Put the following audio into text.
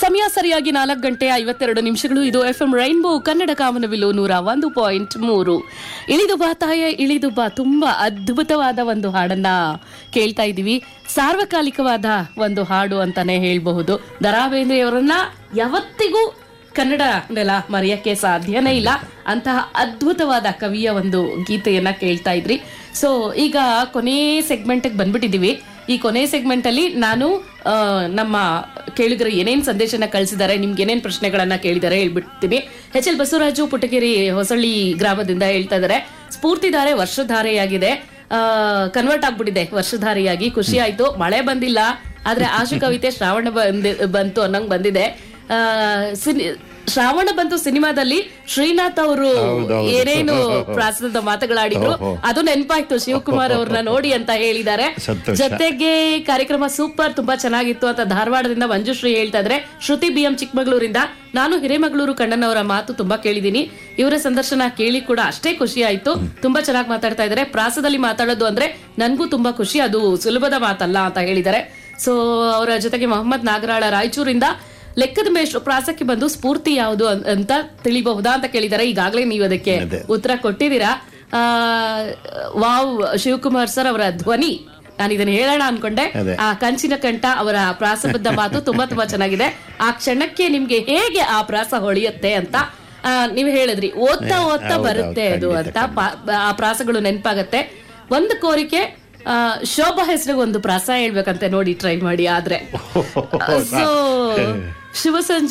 ಸಮಯ ಸರಿಯಾಗಿ ನಾಲ್ಕು ಗಂಟೆ ಐವತ್ತೆರಡು ನಿಮಿಷಗಳು ಇದು ಎಫ್ ಎಂ ರೈನ್ಬೋ ಕನ್ನಡ ಕಾಮನವಿಲು ನೂರ ಒಂದು ಪಾಯಿಂಟ್ ಮೂರು ಇಳಿದು ಬಾ ತಾಯ ಇಳಿದು ಬಾ ತುಂಬಾ ಅದ್ಭುತವಾದ ಒಂದು ಹಾಡನ್ನ ಕೇಳ್ತಾ ಇದ್ದೀವಿ ಸಾರ್ವಕಾಲಿಕವಾದ ಒಂದು ಹಾಡು ಅಂತಾನೆ ಹೇಳ್ಬಹುದು ದರಾ ಬೇಂದ್ರೆಯವರನ್ನ ಯಾವತ್ತಿಗೂ ಕನ್ನಡ ನೆಲ ಮರೆಯಕ್ಕೆ ಸಾಧ್ಯನೇ ಇಲ್ಲ ಅಂತಹ ಅದ್ಭುತವಾದ ಕವಿಯ ಒಂದು ಗೀತೆಯನ್ನ ಕೇಳ್ತಾ ಇದ್ರಿ ಸೊ ಈಗ ಕೊನೆ ಸೆಗ್ಮೆಂಟ್ಗೆ ಬಂದ್ಬಿಟ್ಟಿದೀವಿ ಈ ಕೊನೆ ಸೆಗ್ಮೆಂಟ್ ಅಲ್ಲಿ ನಾನು ಆ, ನಮ್ಮ ಕೇಳಿಗರು ಏನೇನ್ ಸಂದೇಶನ ಕಳಿಸಿದ್ದಾರೆ ನಿಮ್ಗೆ ಏನೇನ್ ಪ್ರಶ್ನೆಗಳನ್ನ ಕೇಳಿದ್ದಾರೆ ಹೇಳ್ಬಿಡ್ತೀನಿ ಎಚ್ ಎಲ್ ಬಸವರಾಜು ಪುಟಗೇರಿ ಹೊಸಳ್ಳಿ ಗ್ರಾಮದಿಂದ ಹೇಳ್ತಾ ಇದ್ದಾರೆ ಸ್ಫೂರ್ತಿಧಾರೆ ವರ್ಷಧಾರೆಯಾಗಿದೆ ಕನ್ವರ್ಟ್ ಆಗ್ಬಿಟ್ಟಿದೆ ವರ್ಷಧಾರಿಯಾಗಿ ಖುಷಿ ಆಯ್ತು ಮಳೆ ಬಂದಿಲ್ಲ ಆದ್ರೆ ಆಶು ಕವಿತೆ ಶ್ರಾವಣ ಬಂದಿ ಬಂತು ಅನ್ನಂಗ್ ಬಂದಿದೆ ಆ, ಸಿನಿ- ಶ್ರಾವಣ ಬಂತು ಸಿನಿಮಾದಲ್ಲಿ ಶ್ರೀನಾಥ್ ಅವರು ಹೌದೌದು. ಏನೇನು ಪ್ರಾಸದ ಮಾತುಗಳಾಡಿದ್ರು ಓಹೋ. ಅದು ನೆನಪಾಯ್ತು ಶಿವಕುಮಾರ್ ಅವ್ರನ್ನ ನೋಡಿ ಅಂತ ಹೇಳಿದ್ದಾರೆ ಸಂತೋಷ. ಜೊತೆಗೆ ಕಾರ್ಯಕ್ರಮ ಸೂಪರ್ ತುಂಬಾ ಚೆನ್ನಾಗಿತ್ತು ಅಂತ ಧಾರವಾಡದಿಂದ ಮಂಜುಶ್ರೀ ಹೇಳ್ತಾ ಇದ್ರೆ ಶ್ರುತಿ ಬಿ ಎಂ ಚಿಕ್ಕಮಗಳೂರಿಂದ ನಾನು ಹಿರೇಮಗಳೂರು ಕಣ್ಣನವರ ಮಾತು ತುಂಬಾ ಕೇಳಿದೀನಿ ಇವರ ಸಂದರ್ಶನ ಕೇಳಿ ಕೂಡ ಅಷ್ಟೇ ಖುಷಿ ಆಯ್ತು ತುಂಬಾ ಚೆನ್ನಾಗಿ ಮಾತಾಡ್ತಾ ಇದ್ದಾರೆ ಪ್ರಾಸದಲ್ಲಿ ಮಾತಾಡೋದು ಅಂದ್ರೆ ನನ್ಗೂ ತುಂಬಾ ಖುಷಿ ಅದು ಸುಲಭದ ಮಾತಲ್ಲ ಅಂತ ಹೇಳಿದ್ದಾರೆ ಸೊ ಅವರ ಜೊತೆಗೆ ಮೊಹಮ್ಮದ್ ನಾಗರಾಳ ರಾಯಚೂರಿಂದ ಲೆಕ್ಕದ ಮೇಷ್ಟ್ರು ಪ್ರಾಸಕ್ಕೆ ಬಂದು ಸ್ಫೂರ್ತಿ ಯಾವುದು ಅನ್- ಅಂತ ತಿಳಿಬಹುದಾ ಅಂತ ಕೇಳಿದ್ದಾರೆ ಈಗಾಗಲೇ ನೀವು ಅದಕ್ಕೆ ಅದೇ. ಉತ್ತರ ಕೊಟ್ಟಿದ್ದೀರಾ ಆ, ವಾವ್ ಶಿವಕುಮಾರ್ ಸರ್ ಅವರ ಧ್ವನಿ ನಾನು ಇದನ್ನ ಹೇಳೋಣ ಅನ್ಕೊಂಡೆ ಅದೇ. ಆ ಕಂಚಿನ ಕಂಠ ಅವರ ಪ್ರಾಸಬದ್ಧ ಮಾತು ತುಂಬಾ ತುಂಬಾ ಚೆನ್ನಾಗಿದೆ ಆ ಕ್ಷಣಕ್ಕೆ ನಿಮ್ಗೆ ಹೇಗೆ ಆ ಪ್ರಾಸ ಹೊಳೆಯುತ್ತೆ ಅಂತ ಆ, ನೀವು ಹೇಳಿದ್ರಿ ಓದ್ತಾ ಓದ್ತಾ ಹೌದು, ಬರುತ್ತೆ ಹೌದು, ಅದು ಖಂಡಿತ, ಅಂತ ಪಾ- ಆ ಪ್ರಾಸಗಳು ನೆನಪಾಗತ್ತೆ ಒಂದು ಕೋರಿಕೆ ಆ, ಶೋಭಾ ಹೆಸರಿಗೆ ಒಂದು ಪ್ರಾಸ ಹೇಳ್ಬೇಕಂತೆ ನೋಡಿ ಟ್ರೈ ಮಾಡಿ ಆದ್ರೆ ಸೊ ಶಿವಸಂಜೆ